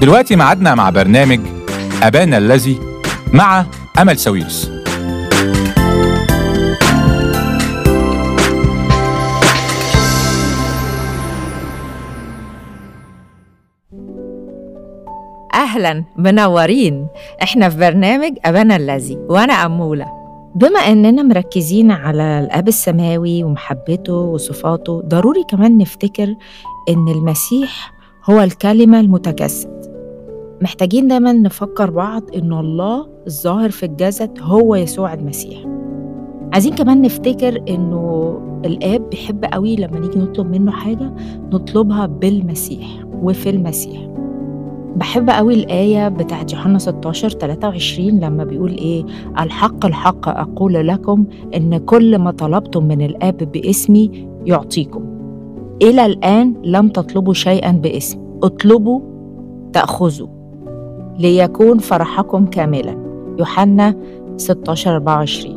دلوقتي معادنا مع برنامج أبانا الذي مع أمل ساويرس أهلا منورين إحنا في برنامج أبانا الذي وأنا أمولة بما إننا مركزين على الأب السماوي ومحبته وصفاته ضروري كمان نفتكر إن المسيح هو الكلمة المتجسد محتاجين دايما نفكر بعض إن الله الظاهر في الجسد هو يسوع المسيح عايزين كمان نفتكر إنه الآب بيحب قوي لما نيجي نطلب منه حاجة نطلبها بالمسيح وفي المسيح بحب قوي الآية بتاعت يوحنا 16 23 لما بيقول إيه الحق الحق أقول لكم إن كل ما طلبتم من الآب باسمي يعطيكم إلى الآن لم تطلبوا شيئا باسمي اطلبوا تأخذوا ليكون فرحكم كاملا يوحنا 16 24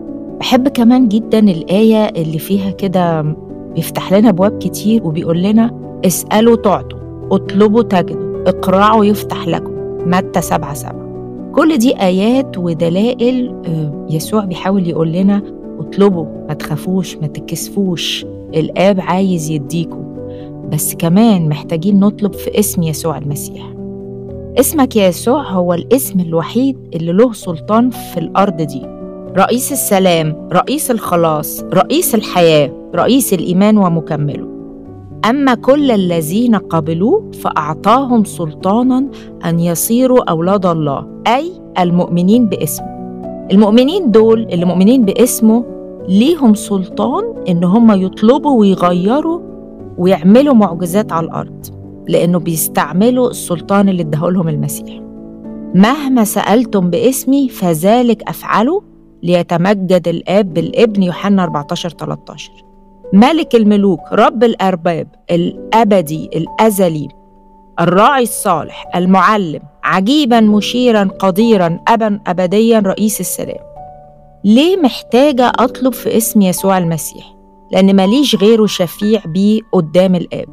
بحب كمان جدا الآية اللي فيها كده بيفتح لنا أبواب كتير وبيقول لنا اسألوا تعطوا اطلبوا تجدوا اقرعوا يفتح لكم متى سبعة سبعة كل دي آيات ودلائل يسوع بيحاول يقول لنا اطلبوا ما تخافوش ما تكسفوش الآب عايز يديكم بس كمان محتاجين نطلب في اسم يسوع المسيح اسمك يا يسوع هو الاسم الوحيد اللي له سلطان في الأرض دي رئيس السلام رئيس الخلاص رئيس الحياة رئيس الإيمان ومكمله أما كل الذين قبلوه فأعطاهم سلطانا أن يصيروا أولاد الله أي المؤمنين باسمه المؤمنين دول اللي مؤمنين باسمه ليهم سلطان إن هم يطلبوا ويغيروا ويعملوا معجزات على الأرض لأنه بيستعملوا السلطان اللي اداهولهم المسيح مهما سألتم باسمي فذلك أفعله ليتمجد الآب بالابن يوحنا 14 13 ملك الملوك رب الأرباب الأبدي الأزلي الراعي الصالح المعلم عجيبا مشيرا قديرا أبا أبديا رئيس السلام ليه محتاجة أطلب في اسم يسوع المسيح؟ لأن ماليش غيره شفيع بيه قدام الآب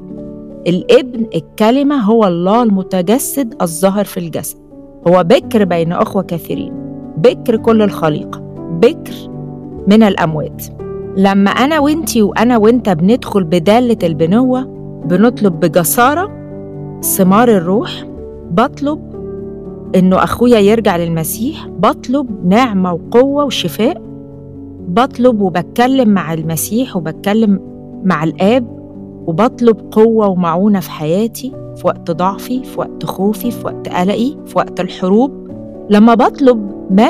الابن الكلمة هو الله المتجسد الظاهر في الجسد هو بكر بين أخوة كثيرين بكر كل الخليقة بكر من الأموات لما أنا وإنتي وأنا وإنت بندخل بدالة البنوة بنطلب بجسارة ثمار الروح بطلب إنه أخويا يرجع للمسيح بطلب نعمة وقوة وشفاء بطلب وبتكلم مع المسيح وبتكلم مع الآب وبطلب قوة ومعونة في حياتي في وقت ضعفي في وقت خوفي في وقت قلقي في وقت الحروب لما بطلب ما